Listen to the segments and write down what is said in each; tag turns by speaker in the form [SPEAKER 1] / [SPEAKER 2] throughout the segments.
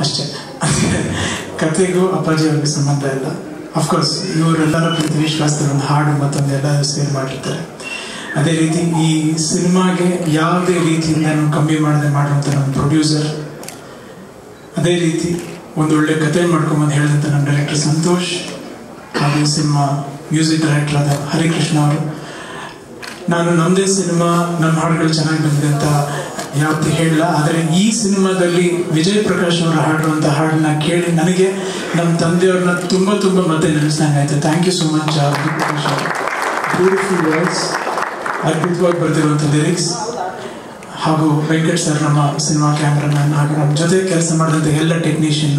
[SPEAKER 1] ಅಷ್ಟೇ ಕತೆಗೂ ಅಪ್ಪಾಜಿ ಅವ್ರಿಗೆ ಸಂಬಂಧ ಇಲ್ಲ ಅಫ್ಕೋರ್ಸ್ ಇವರೆಲ್ಲರ ಪ್ರೀತಿ ವಿಶ್ವಾಸದ ಒಂದು ಹಾಡು ಮತ್ತೊಂದು ಎಲ್ಲರೂ ಸೇರ್ ಮಾಡಿರ್ತಾರೆ ಅದೇ ರೀತಿ ಈ ಸಿನಿಮಾಗೆ ಯಾವುದೇ ರೀತಿಯಿಂದ ಕಮ್ಮಿ ಮಾಡದೆ ಮಾಡುವಂಥ ನಮ್ಮ ಪ್ರೊಡ್ಯೂಸರ್ ಅದೇ ರೀತಿ ಒಂದು ಒಳ್ಳೆ ಕತೆ ಮಾಡ್ಕೊಂಬಂದು ಹೇಳಿದಂಥ ನಮ್ಮ ಡೈರೆಕ್ಟರ್ ಸಂತೋಷ್ ಹಾಗೂ ಈ ಸಿನಿಮಾ ಮ್ಯೂಸಿಕ್ ಡೈರೆಕ್ಟರ್ ಆದ ಹರಿಕೃಷ್ಣ ಅವರು ನಾನು ನಮ್ಮದೇ ಸಿನಿಮಾ ನಮ್ಮ ಹಾಡುಗಳು ಚೆನ್ನಾಗಿ ಬಂದಿದೆ ಅಂತ ಯಾವತ್ತೂ ಹೇಳಿಲ್ಲ ಆದರೆ ಈ ಸಿನಿಮಾದಲ್ಲಿ ವಿಜಯ್ ಪ್ರಕಾಶ್ ಅವರು ಹಾಡಿರುವಂಥ ಹಾಡನ್ನ ಕೇಳಿ ನನಗೆ ನಮ್ಮ ತಂದೆಯವ್ರನ್ನ ತುಂಬ ತುಂಬ ಮತ್ತೆ ನೆನೆಸ್ದಂಗೆ ಆಯ್ತು thank you so much Prakash ಅವರು ಬ್ಯೂಟಿಫುಲ್ ವರ್ಡ್ಸ್ ಅದ್ಭುತವಾಗಿ ಬರ್ತಿರುವಂಥ ಲಿರಿಕ್ಸ್ ಹಾಗೂ ವೆಂಕಟ್ ಸರ್ ನಮ್ಮ ಸಿನಿಮಾ ಕ್ಯಾಮ್ರಾಮನ್ ಹಾಗೂ ನಮ್ಮ ಜೊತೆ ಕೆಲಸ ಮಾಡಿದಂಥ ಎಲ್ಲ ಟೆಕ್ನಿಷಿಯನ್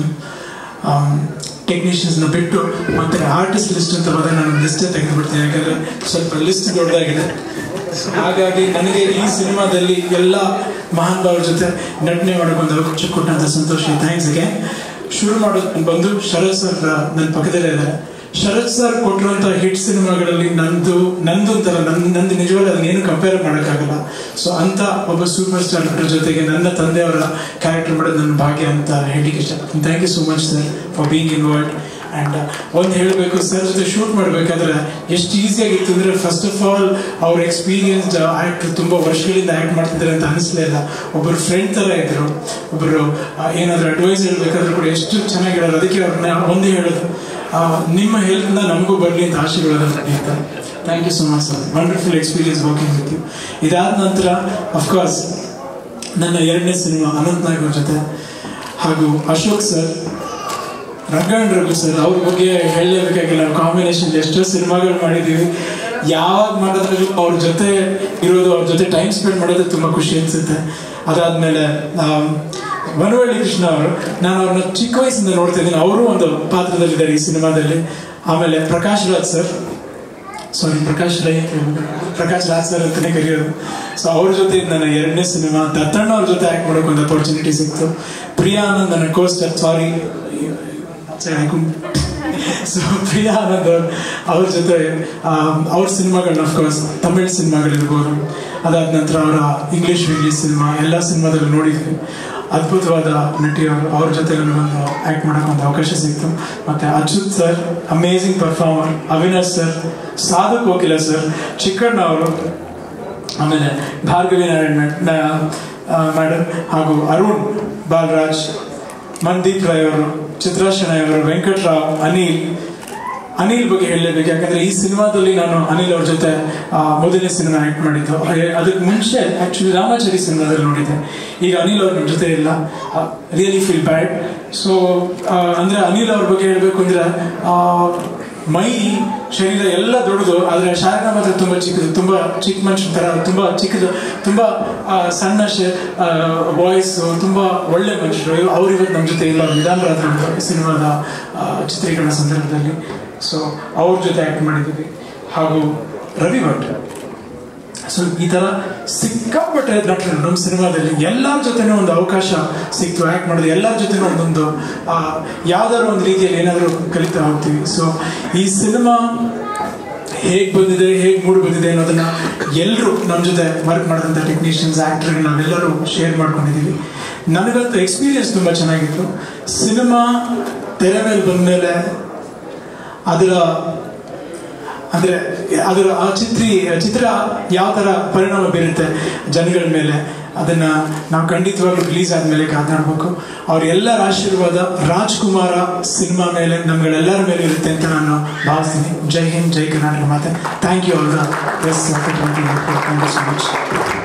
[SPEAKER 1] ಟೆಕ್ನಿಷಿಯನ್ಸ್ನ ಬಿಟ್ಟು ಮತ್ತೆ ಆರ್ಟಿಸ್ಟ್ ಲಿಸ್ಟ್ ಅಂತ ಬಂದರೆ ನಾನು ಲಿಸ್ಟೇ ತೆಗೆದುಬಿಡ್ತೀನಿ ಯಾಕಂದರೆ ಸ್ವಲ್ಪ ಲಿಸ್ಟ್ ದೊಡ್ಡದಾಗಿದೆ ಹಾಗಾಗಿ ನನಗೆ ಈ ಸಿನಿಮಾದಲ್ಲಿ ಎಲ್ಲ ಮಹಾನ್ ಭಾವರ ಜೊತೆ ನಟನೆ ಮಾಡೋಕ್ಕೊಂದು ಅವಕಾಶ ಕೊಟ್ಟಂಥ ಸಂತೋಷ ಥ್ಯಾಂಕ್ಸ್ ಅಗೆ ಶುರು ಮಾಡೋದು ಬಂದು ಶರತ್ ಸರ್ ನನ್ನ ಪಕ್ಕದಲ್ಲೇ ಇದ್ದಾರೆ ಶರತ್ ಸರ್ ಕೊಟ್ಟಿರುವಂಥ ಹಿಟ್ ಸಿನಿಮಾಗಳಲ್ಲಿ ನಂದು ನಂದು ಅಂತಲ್ಲ ನನ್ನ ನಂದು ನಿಜವಾಗ್ಲೂ ಅದನ್ನೇನು ಕಂಪೇರ್ ಮಾಡೋಕ್ಕಾಗಲ್ಲ ಸೊ ಅಂತ ಒಬ್ಬ ಸೂಪರ್ ಸ್ಟಾರ್ ನಟರ ಜೊತೆಗೆ ನನ್ನ ತಂದೆಯವರ ಕ್ಯಾರೆಕ್ಟರ್ ಮಾಡೋದು ನನ್ನ ಭಾಗ್ಯ ಅಂತ ಹೇಳಿಕ್ಕೆ ಇಷ್ಟಪಡ್ತೀನಿ thank you so much sir for being involved and ಒಂದು ಹೇಳಬೇಕು ಸರ್ ಜೊತೆ ಶೂಟ್ ಮಾಡಬೇಕಾದ್ರೆ ಎಷ್ಟು ಈಸಿಯಾಗಿತ್ತು ಅಂದರೆ ಫಸ್ಟ್ ಆಫ್ ಆಲ್ ಅವ್ರ ಎಕ್ಸ್ಪೀರಿಯನ್ಸ್ಡ್ ಆ್ಯಕ್ಟ್ ತುಂಬ ವರ್ಷಗಳಿಂದ ಆ್ಯಕ್ಟ್ ಮಾಡ್ತಿದ್ದಾರೆ ಅಂತ ಅನಿಸ್ಲೇ ಇಲ್ಲ ಒಬ್ಬರು ಫ್ರೆಂಡ್ ಥರ ಇದ್ರು ಒಬ್ಬರು ಏನಾದರೂ ಅಡ್ವೈಸ್ ಹೇಳಬೇಕಾದ್ರೂ ಕೂಡ ಎಷ್ಟು ಚೆನ್ನಾಗಿ ಹೇಳೋರು ಅದಕ್ಕೆ ಅವ್ರನ್ನ ಒಂದೇ ಹೇಳೋದು ಆ, ನಿಮ್ಮ ಹೆಲ್ಪ್ನ ನಮಗೂ ಬರಲಿ ಅಂತ ಆಶೀರ್ವಾದ ಅಂತ thank you so much sir wonderful experience working with you ಇದಾದ ನಂತರ ಅಫ್ಕೋರ್ಸ್ ನನ್ನ ಎರಡನೇ ಸಿನಿಮಾ ಅನಂತ್ ನಾಯಕ್ ಅವ್ರ ಜೊತೆ ಹಾಗೂ ಅಶೋಕ್ ಸರ್ ರಂಗಣ್ಣ ರಘು ಸರ್ ಅವ್ರ ಬಗ್ಗೆ ಹೇಳಲೇಬೇಕಾಗಿಲ್ಲ ಕಾಂಬಿನೇಷನ್ ಎಷ್ಟೋ ಸಿನಿಮಾಗಳು ಮಾಡಿದ್ದೀವಿ ಯಾವಾಗ ಮಾಡಿದ್ರೂ ಅವ್ರ ಜೊತೆ ಇರೋದು ಅವ್ರ ಜೊತೆ ಟೈಮ್ ಸ್ಪೆಂಡ್ ಮಾಡೋದು ತುಂಬ ಖುಷಿ ಅನಿಸುತ್ತೆ ಅದಾದಮೇಲೆ ವನವಳ್ಳಿ ಕೃಷ್ಣ ಅವರು ನಾನು ಅವ್ರನ್ನ ಚಿಕ್ಕ ವಯಸ್ಸಿಂದ ನೋಡ್ತಾ ಇದ್ದೀನಿ ಅವರು ಒಂದು ಪಾತ್ರದಲ್ಲಿದ್ದಾರೆ ಈ ಸಿನಿಮಾದಲ್ಲಿ ಆಮೇಲೆ ಪ್ರಕಾಶ್ ರಾಜ್ ಸರ್ ಸಾರಿ ಪ್ರಕಾಶ್ ರೈ ಅಂತ ಹೇಳ್ಬೇಕು. ಪ್ರಕಾಶ್ ರಾಜ್ ಸರ್ ಅಂತಾನೆ ಕರೆಯೋದು ಸೊ ಅವ್ರ ಜೊತೆ ನನ್ನ ಎರಡನೇ ಸಿನಿಮಾ ದತ್ತಣ್ಣ ಅವ್ರ ಜೊತೆ ಆಕ್ಟ್ ಮಾಡೋಕೆ ಒಂದು ಅಪರ್ಚುನಿಟಿ ಸಿಕ್ತು ಪ್ರಿಯಾ ಆನಂದ್ ನನ್ನ costar sorry so Priya Anand ಅವ್ರು ಅವ್ರ ಜೊತೆ ಆ, ಅವ್ರ ಸಿನಿಮಾಗಳನ್ನ ಅಫ್ಕೋರ್ಸ್ ತಮಿಳ್ ಸಿನಿಮಾಗಳಿರ್ಬೋದು ಅದಾದ ನಂತರ ಅವರ ಇಂಗ್ಲಿಷ್ ರಿಲೀಸ್ ಸಿನಿಮಾ ಎಲ್ಲ ಸಿನಿಮಾದಲ್ಲೂ ನೋಡಿದ್ವಿ ಅದ್ಭುತವಾದ ನಟಿಯವರು ಅವ್ರ ಜೊತೆ ನನಗೊಂದು ಆ್ಯಕ್ಟ್ ಮಾಡೋಕೆ ಒಂದು ಅವಕಾಶ ಸಿಕ್ತು ಮತ್ತು Achyuth sir amazing performer Avinash sir Sadhu Kokila sir Chikkanna ಅವರು ಆಮೇಲೆ ಭಾರ್ಗವಿ ನಾರಾಯಣ್ ಮೇಡಮ್ ಹಾಗೂ ಅರುಣ್ ಬಾಲರಾಜ್ ಮನ್ದೀಪ್ ರಾಯ್ ಅವರು ಚಿತ್ರಾ ಶೆಣೈ ಅವರು ವೆಂಕಟ್ರಾವ್ ಅನಿಲ್ ಅನಿಲ್ ಬಗ್ಗೆ ಹೇಳಲೇಬೇಕು ಯಾಕಂದ್ರೆ ಈ ಸಿನಿಮಾದಲ್ಲಿ ನಾನು ಅನಿಲ್ ಅವ್ರ ಜೊತೆ ಆ, ಮೊದಲನೇ ಸಿನಿಮಾ ಆಕ್ಟ್ ಮಾಡಿದ್ದು ಹಾಗೆ ಅದಕ್ಕೆ ಮುಂಚೆ ಆಕ್ಚುಲಿ ರಾಮಾಚಾರಿ ಸಿನಿಮಾದಲ್ಲಿ ನೋಡಿದ್ದೆ ಈಗ ಅನಿಲ್ ಅವ್ರ ನಮ್ಮ ಜೊತೆ ಇಲ್ಲ ರಿಯಲಿ ಫೀಲ್ ಬ್ಯಾಡ್ ಸೊ ಅಂದ್ರೆ ಅನಿಲ್ ಅವ್ರ ಬಗ್ಗೆ ಹೇಳಬೇಕು ಅಂದ್ರೆ ಆ, ಮೈ ಶರೀರ ಎಲ್ಲ ದೊಡ್ಡದು ಆದರೆ ಶಾರದಾ ಮಾತ್ರ ತುಂಬ ಚಿಕ್ಕದು ತುಂಬ ಚಿಕ್ಕ ಮನುಷ್ಯನ ಥರ ತುಂಬ ಚಿಕ್ಕದು ತುಂಬ ಆ, ಸಣ್ಣ ವಾಯ್ಸ್ ತುಂಬ ಒಳ್ಳೆ ಮನುಷ್ಯರು ಅವ್ರು ಇವತ್ತು ನಮ್ಮ ಜೊತೆ ಇಲ್ಲ ನಿಧಾನರಾದ್ರು ಸಿನಿಮಾದ ಆ, ಚಿತ್ರೀಕರಣ ಸಂದರ್ಭದಲ್ಲಿ ಸೊ ಅವ್ರ ಜೊತೆ ಆ್ಯಕ್ಟ್ ಮಾಡಿದ್ದೀವಿ ಹಾಗೂ ರವಿ ಭಟ್ ಸೊ ಈ ತರ ಸಿಕ್ಕಾಪಟ್ಟೆ ನಟರು ನಮ್ಮ ಸಿನಿಮಾದಲ್ಲಿ ಎಲ್ಲರ ಜೊತೆನೂ ಒಂದು ಅವಕಾಶ ಸಿಕ್ತು ಆ್ಯಕ್ಟ್ ಮಾಡೋದು ಎಲ್ಲರ ಜೊತೆನೂ ಒಂದೊಂದು ಆ, ಯಾವ್ದಾದ್ರು ಒಂದು ರೀತಿಯಲ್ಲಿ ಏನಾದರೂ ಕಲಿತಾ ಹೋಗ್ತೀವಿ ಸೊ ಈ ಸಿನಿಮಾ ಹೇಗೆ ಬಂದಿದೆ ಹೇಗೆ ಮೂಡಿ ಬಂದಿದೆ ಅನ್ನೋದನ್ನ ಎಲ್ಲರೂ ನಮ್ಮ ಜೊತೆ ವರ್ಕ್ ಮಾಡಿದಂಥ ಟೆಕ್ನಿಷಿಯನ್ಸ್ ಆ್ಯಕ್ಟರ್ಗಳು ನಾವೆಲ್ಲರೂ ಶೇರ್ ಮಾಡ್ಕೊಂಡಿದ್ದೀವಿ ನನಗಂತೂ ಎಕ್ಸ್ಪೀರಿಯನ್ಸ್ ತುಂಬ ಚೆನ್ನಾಗಿತ್ತು ಸಿನಿಮಾ ತೆರೆ ಮೇಲೆ ಬಂದಮೇಲೆ ಅದರ ಅಂದ್ರೆ ಅದರ ಆ ಚಿತ್ರಿ ಚಿತ್ರ ಯಾವ ತರ ಪರಿಣಾಮ ಬೀರುತ್ತೆ ಜನಗಳ ಮೇಲೆ ಅದನ್ನ ನಾವು ಖಂಡಿತವಾಗ್ಲೂ ರಿಲೀಸ್ ಆದ್ಮೇಲೆ ಕಾದಾಡ್ಬೇಕು ಅವ್ರ ಎಲ್ಲರ ಆಶೀರ್ವಾದ ರಾಜ್ಕುಮಾರ ಸಿನಿಮಾ ಮೇಲೆ ನಮ್ಗಳೆಲ್ಲರ ಮೇಲೆ ಇರುತ್ತೆ ಅಂತ ನಾನು ಭಾವಿಸ್ತೀನಿ ಜೈ ಹಿಂದ್ ಜೈ ಕರ್ನಾಟಕ ಮಾತೆ thank you all the yes thank you so much